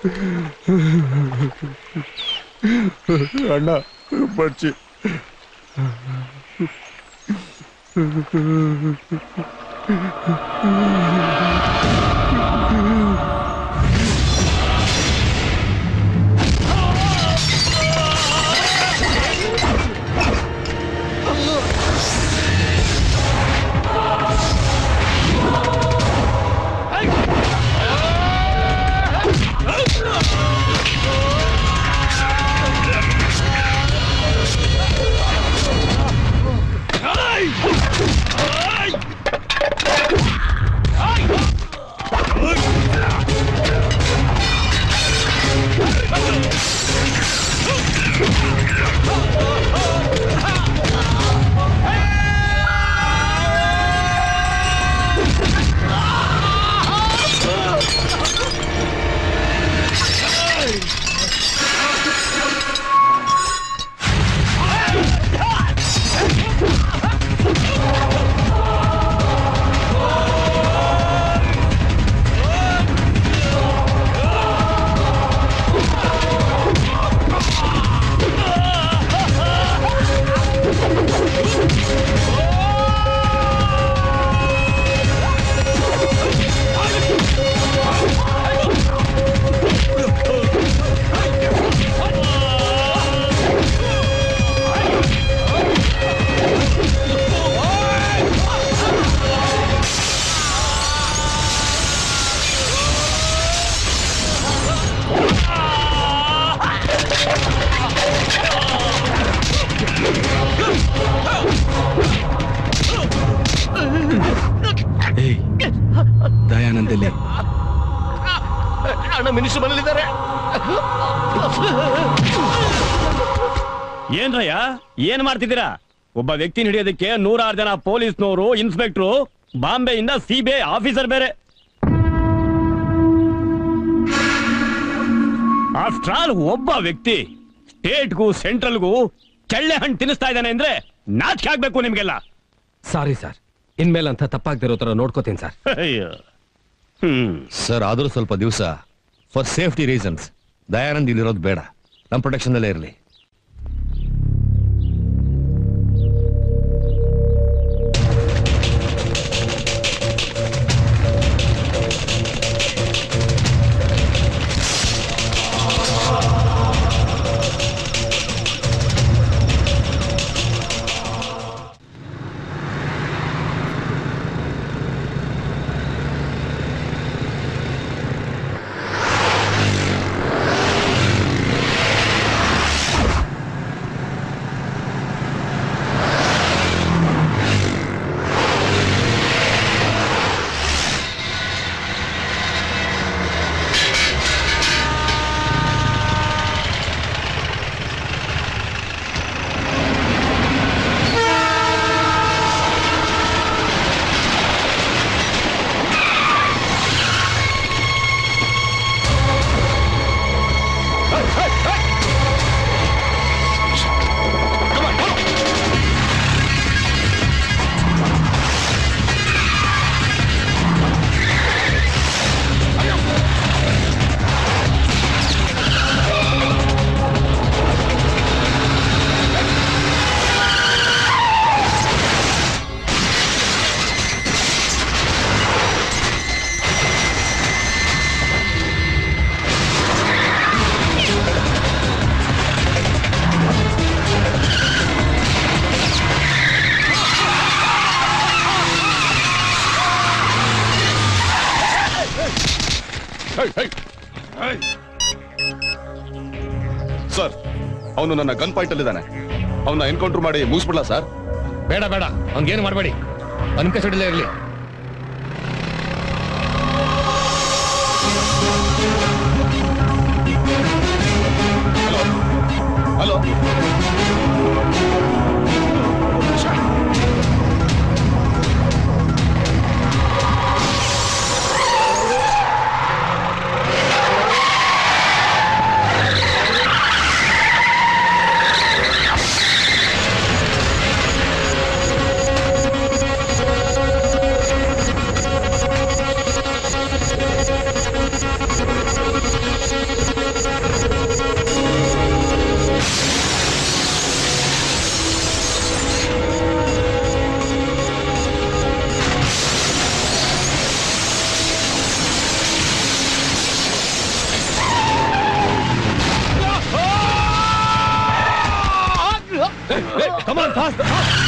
ಅಣ್ಣ ಬಡ್ಚಿ ಏಯ್ ದಯಾನಂದಲ್ಲಿ ಅಣ್ಣ ಮಿನಿಸ್ಟರ್ ಮನೇಲಿದ್ದಾರೆ ಏನ್ರಯ್ಯ ಏನ್ ಮಾಡ್ತಿದ್ದೀರಾ ಒಬ್ಬ ವ್ಯಕ್ತಿ ಹಿಡಿಯೋದಕ್ಕೆ ನೂರಾರು ಜನ ಪೊಲೀಸ್ನವರು ಇನ್ಸ್ಪೆಕ್ಟ್ರು ಬಾಂಬೆಯಿಂದ ಸಿಬಿಐ ಆಫೀಸರ್ ಬೇರೆ ಆಫ್ಟರ್ ಆಲ್ ಒಬ್ಬ ವ್ಯಕ್ತಿ ಸ್ಟೇಟ್ಗೂ ಸೆಂಟ್ರಲ್ಗೂ ಚಳ್ಳೆ ಹಣ್ಣು ತಿನ್ನಿಸ್ತಾ ಇದ್ದಾನೆ ಅಂದ್ರೆ ನಾಚಿಕೆ ಆಗ್ಬೇಕು ನಿಮ್ಗೆಲ್ಲ ಸಾರಿ ಸರ್ ಇನ್ಮೇಲೆ ಅಂತ ತಪ್ಪಾಗ್ದಿರೋ ತರ ನೋಡ್ಕೋತೀನಿ ಸರ್ ಅಯ್ಯೋ ಹ್ಮ್ ಸರ್ ಆದರೂ ಸ್ವಲ್ಪ ದಿವಸ ಫಾರ್ ಸೇಫ್ಟಿ ರೀಸನ್ಸ್ ದಯಾನಂದ್ ಇಲ್ಲಿರೋದು ಬೇಡ ನಮ್ಮ ಪ್ರೊಟೆಕ್ಷನಲ್ಲೇ ಇರಲಿ ಸರ್ ಅವನು ನನ್ನ ಗನ್ ಪಾಯಿಂಟ್ ಅಲ್ಲಿದ್ದಾನೆ ಅವನ್ನ ಎನ್ಕೌಂಟರ್ ಮಾಡಿ ಮುಗಿಸ್ಬಿಡ್ಲಾ ಸರ್ ಬೇಡ ಬೇಡ ಅವ್ನಿಗೇನು ಮಾಡಬೇಡಿ ಅವ್ನ ಕಸ್ಟಡಿಲೇ ಇರಲಿ hello come on fast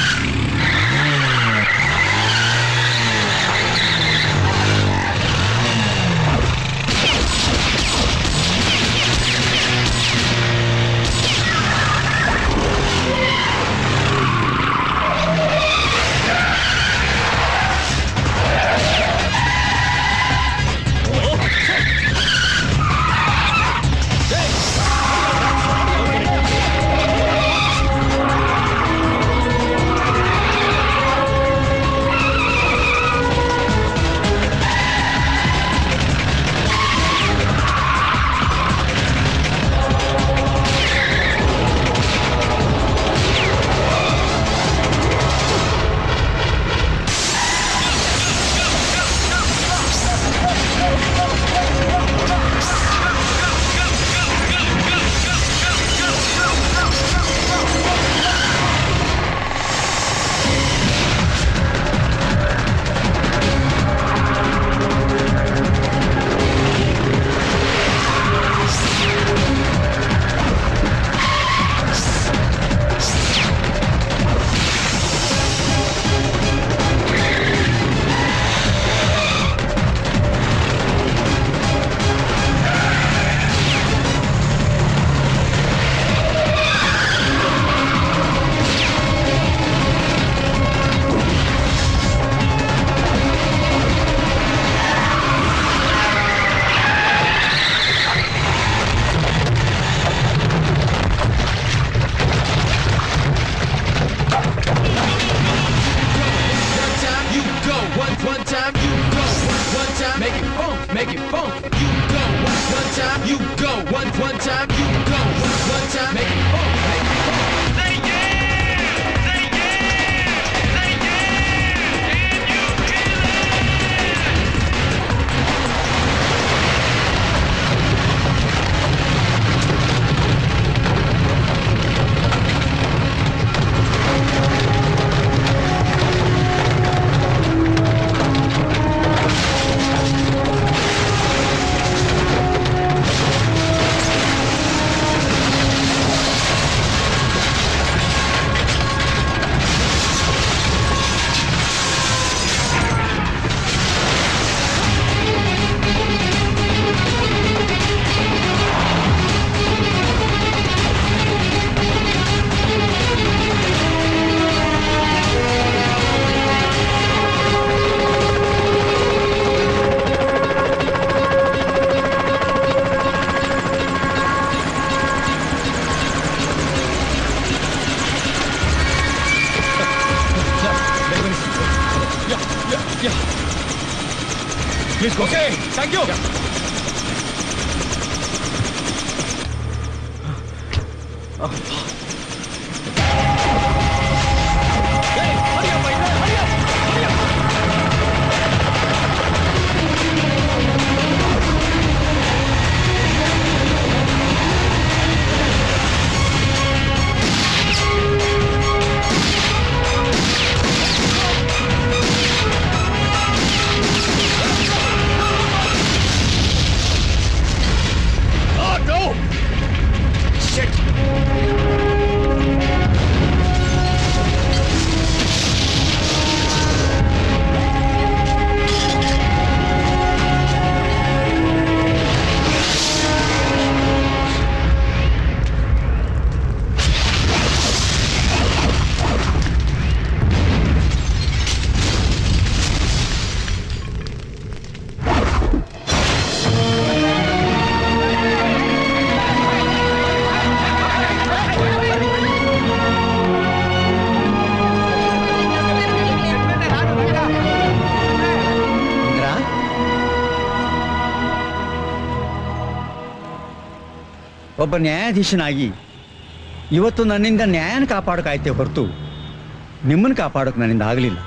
You go one one time. You go one one time. Make it funk, make it funk. You go one one time. You go one one time. You go one one time. Make it funk, make it funk. Okay thank you ಒಬ್ಬ ನ್ಯಾಯಾಧೀಶನಾಗಿ ಇವತ್ತು ನನ್ನಿಂದ ನ್ಯಾಯನ ಕಾಪಾಡೋಕಾಯ್ತೆ ಹೊರತು ನಿಮ್ಮನ್ನು ಕಾಪಾಡೋಕೆ ನನ್ನಿಂದ ಆಗಲಿಲ್ಲ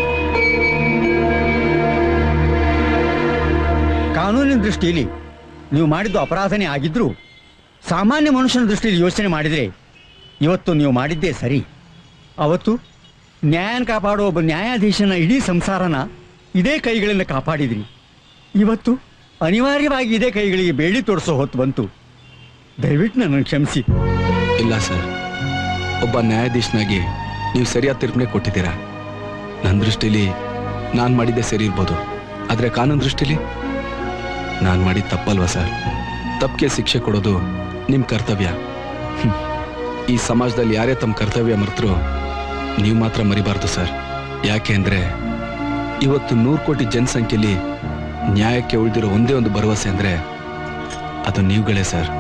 ಕಾನೂನಿನ ದೃಷ್ಟಿಯಲ್ಲಿ ನೀವು ಮಾಡಿದ್ದು ಅಪರಾಧನೇ ಆಗಿದ್ರೂ ಸಾಮಾನ್ಯ ಮನುಷ್ಯನ ದೃಷ್ಟಿಯಲ್ಲಿ ಯೋಚನೆ ಮಾಡಿದರೆ ಇವತ್ತು ನೀವು ಮಾಡಿದ್ದೇ ಸರಿ ಅವತ್ತು ನ್ಯಾಯನ ಕಾಪಾಡೋ ಒಬ್ಬ ನ್ಯಾಯಾಧೀಶನ ಇಡೀ ಸಂಸಾರನ ಇದೇ ಕೈಗಳಿಂದ ಕಾಪಾಡಿದ್ರಿ ಇವತ್ತು ಅನಿವಾರ್ಯವಾಗಿ ಇದೇ ಕೈಗಳಿಗೆ ಬೇಡಿ ತೋರಿಸೋ ಹೊತ್ತು ಬಂತು ದಯವಿಟ್ಟು ನನ್ನನ್ನು ಕ್ಷಮಿಸಿ ಇಲ್ಲ ಸರ್ ಒಬ್ಬ ನ್ಯಾಯಾಧೀಶನಾಗಿ ನೀವು ಸರಿಯಾದ ತೀರ್ಪನ್ನೇ ಕೊಟ್ಟಿದ್ದೀರಾ ನನ್ನ ದೃಷ್ಟಿಲಿ ನಾನು ಮಾಡಿದ್ದೆ ಸರಿ ಇರ್ಬೋದು ಆದರೆ ಕಾನೂನು ದೃಷ್ಟಿಲಿ ನಾನು ಮಾಡಿದ ತಪ್ಪಲ್ವಾ ಸರ್ ತಪ್ಪಿಗೆ ಶಿಕ್ಷೆ ಕೊಡೋದು ನಿಮ್ಮ ಕರ್ತವ್ಯ ಹ್ಮ್. ಈ ಸಮಾಜದಲ್ಲಿ ಯಾರೇ ತಮ್ಮ ಕರ್ತವ್ಯ ಮರೆತರು ನೀವು ಮಾತ್ರ ಮರಿಬಾರ್ದು ಸರ್ ಯಾಕೆ ಅಂದರೆ ಇವತ್ತು ನೂರು ಕೋಟಿ ಜನಸಂಖ್ಯೆಯಲ್ಲಿ ನ್ಯಾಯಕ್ಕೆ ಉಳಿದಿರೋ ಒಂದೇ ಒಂದು ಭರವಸೆ ಅಂದರೆ ಅದು ನೀವುಗಳೇ ಸರ್